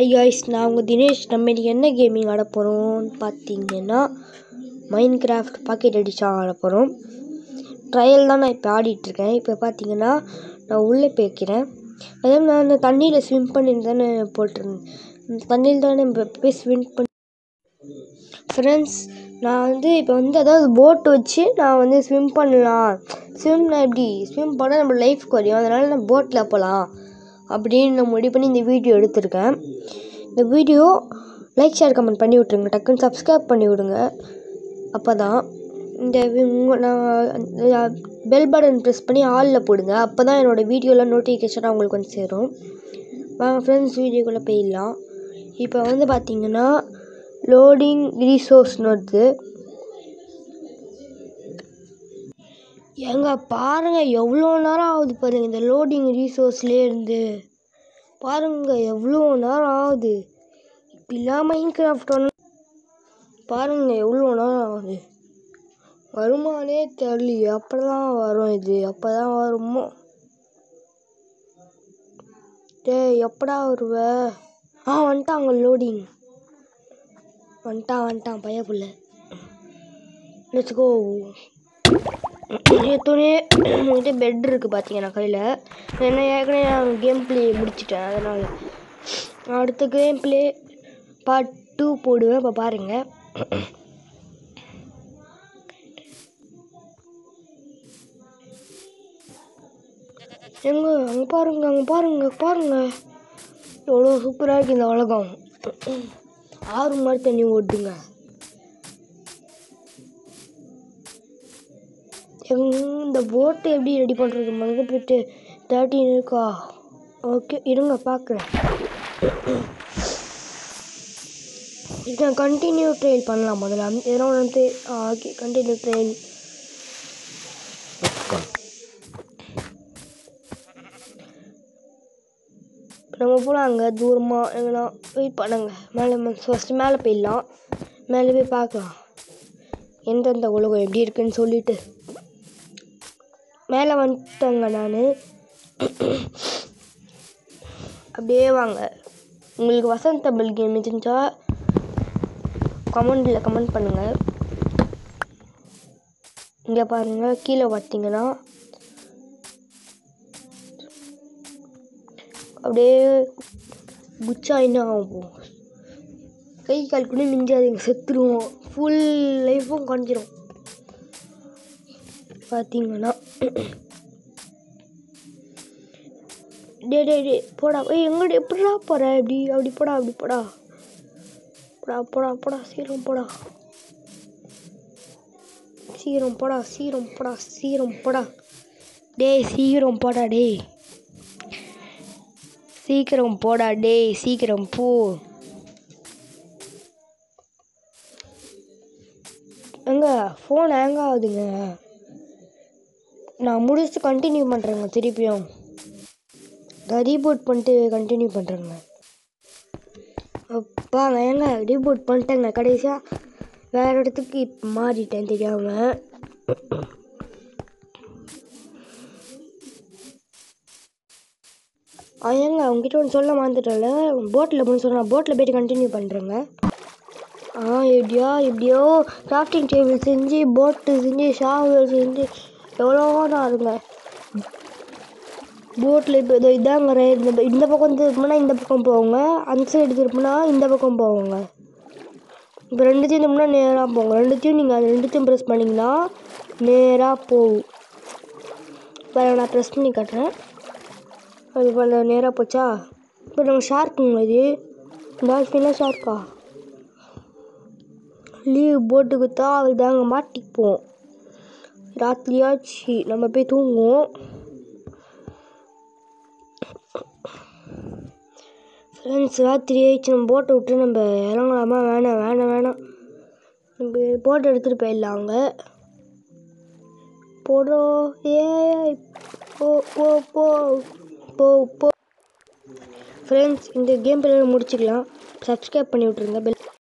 hi guys நான் உங்கள் தினேஷ் நம்ம இன்னைக்கு என்ன கேமிங் ஆட போகிறோம்னு பார்த்தீங்கன்னா மைண்ட் கிராஃப்ட் பாக்கெட் எடிஷன் ஆட போகிறோம் ட்ரையல் தான் நான் இப்போ ஆடிட்டுருக்கேன் இப்போ பார்த்தீங்கன்னா நான் உள்ளே போய்க்கிறேன் அதாவது நான் அந்த தண்ணியில் ஸ்விம் பண்ணிட்டு தானே போட்டிருந்தேன் இந்த தண்ணியில் தானே இப்போ போய் ஸ்விம் பண்ணி ஃப்ரெண்ட்ஸ் நான் வந்து இப்போ வந்து அதாவது போட் வச்சு நான் வந்து ஸ்விம் பண்ணலாம் ஸ்விம்னா எப்படி ஸ்விம் பண்ணால் நம்ம லைஃப் குறையும் அதனால் நான் போட்டில் போகலாம் அப்படின்னு நான் முடிவு பண்ணி இந்த வீடியோ எடுத்திருக்கேன் இந்த வீடியோ லைக் ஷேர் கமெண்ட் பண்ணி விட்ருங்க டக்குன்னு சப்ஸ்கிரைப் பண்ணி விடுங்க அப்போ தான் இந்த வி- உங்க- நான் பெல் பட்டன் ப்ரெஸ் பண்ணி ஆலில் போடுங்க அப்போ தான் என்னோடய வீடியோலாம் நோட்டிஃபிகேஷனாக உங்களுக்கு வந்து சேரும் வாங்க ஃப்ரெண்ட்ஸ் வீடியோக்குள்ளே போயிடலாம் இப்போ வந்து பார்த்தீங்கன்னா லோடிங் ரீசோர்ஸ்னு வருது ஏங்க பாருங்க எவ்வளோ நேரம் ஆகுது பாருங்க இந்த லோடிங் ரீசோர்ஸ்லேயே இருந்து பாருங்க எவ்வளோ நேரம் ஆகுது இப்படிலாம் மைண்ட் கிராஃப்ட் ஒன்று பாருங்க எவ்வளோ நேரம் ஆகுது வருமானே தெரியலையே அப்போ தான் வரும் இது அப்போ தான் வருமோ டேய் எப்படா வருவ ஆ வந்துட்டாங்க லோடிங் வந்துட்டான் வந்துட்டான் பையப்புள்ள லெட்ஸ் கோ எடுத்தோடனே என்கிட்ட பெட் இருக்குது பார்த்தீங்கன்னா கையில் ஏன்னா ஏற்கனவே நான் கேம் ப்ளே முடிச்சிட்டேன் அதனால் நான் அடுத்த கேம் ப்ளே பார்ட் டூ போடுவேன் இப்போ பாருங்கள் எங்க அங்கே பாருங்க அங்கே பாருங்க பாருங்க எவ்வளோ சூப்பராக இருக்குது இந்த உலகம் ஆறு மாதிரி தண்ணி ஓடுதுங்க எங்க இந்த போட்டு எப்படி ரெடி பண்ணுறது முதல்ல போயிட்டு தேர்ட்டின் இருக்கா ஓகே இருங்க பார்க்குறேன் இது கண்டினியூ ட்ரெயில் பண்ணலாம் முதல்ல அந்த இதெல்லாம் வந்து ஓகே கண்டினியூ ட்ரெயில் நம்ம போகலாம் அங்கே தூரமாக எங்கன்னா வெயிட் பண்ணுங்க மேலே ஃபஸ்ட்டு மேலே போயிடலாம் மேலே போய் பார்க்கலாம் எந்தெந்த உலகம் எப்படி இருக்குன்னு சொல்லிட்டு மேலே வந்துட்டேங்க நான் அப்படியே வாங்க உங்களுக்கு வசந்த் தமிழ் கேம் தெரிஞ்சா கமெண்டில் கமெண்ட் பண்ணுங்கள் இங்கே பாருங்கள் கீழே பார்த்தீங்கன்னா அப்படியே குச்சா என்ன ஆகும் கை கால் கூட மிஞ்சாதுங்க செத்துருவோம் ஃபுல் லைஃப்பும் குறைஞ்சிரும் பார்த்தீங்கன்னா டே டே டே போடா ஏய் எங்கடி எப்படிடா போகிற இப்படி அப்படி போடா அப்படி போடா போடா போடா போடா சீக்கிரம் போடா சீக்கிரம் போடா சீக்கிரம் போடா சீக்கிரம் போடா டேய் சீக்கிரம் போடா டேய் சீக்கிரம் போடா டேய் சீக்கிரம் போ எங்க ஃபோன் ஹேங் ஆகுதுங்க நான் முடிச்சுட்டு கண்டினியூ பண்ணுறேங்க திருப்பியும் ரீபூட் பண்ணிட்டு கண்டினியூ பண்ணுறேங்க அப்பாங்க ஏங்க ரீபூட் பண்ணிட்டேங்க கடைசியாக வேறு இடத்துக்கு இப்போ மாறிட்டேன் தெரியாமல் ஏங்க உங்ககிட்ட ஒன்று சொல்ல மறந்துட்டல போட்டில் போய் சொன்னா போட்டில் போயிட்டு கண்டினியூ பண்ணுறேங்க ஆ எப்படியோ எப்படியோ கிராஃப்டிங் டேபிள் செஞ்சு போட்டு செஞ்சு ஷாவல் செஞ்சு எவ்வளோ நாளுங்க போட்டில் இப்போ இதோ இதாங்க ரை- இந்த இந்த பக்கம் திருப்பினா இந்த பக்கம் போவோங்க அந்த சைடு திருப்பினா இந்த பக்கம் போவோங்க இப்போ ரெண்டுத்தையும் திரும்பினா நேராக போங்க ரெண்டுத்தையும் நீங்கள் அது ரெண்டுத்தையும் ப்ரெஸ் பண்ணிங்கன்னா நேராக போகும் இப்போ நான் ப்ரெஸ் பண்ணி காட்டுறேன் அது பண்ண நேராக போச்சா இப்போ நம்ம ஷார்க்குங்க இது டால்ஃபினா ஷார்க்கா லீவ் போட்டு கொடுத்தா அவள் தாங்க மாட்டிப்போம் ராத்திரியாச்சு நம்ம போய் தூங்குவோம் ஃப்ரெண்ட்ஸ் ராத்திரி ஆயிடுச்சு நம்ம போட்டை விட்டு நம்ம இறங்கலாமா வேணாம் வேணாம் வேணாம் நம்ம போட்டை எடுத்துகிட்டு போயிடலாம் அங்கே போடுறோம் ஏய் போ போ போ போ போ ஃப்ரெண்ட்ஸ் இந்த கேம் பிளே முடிச்சுக்கலாம் சப்ஸ்கிரைப் பண்ணி விட்ருங்க பெல்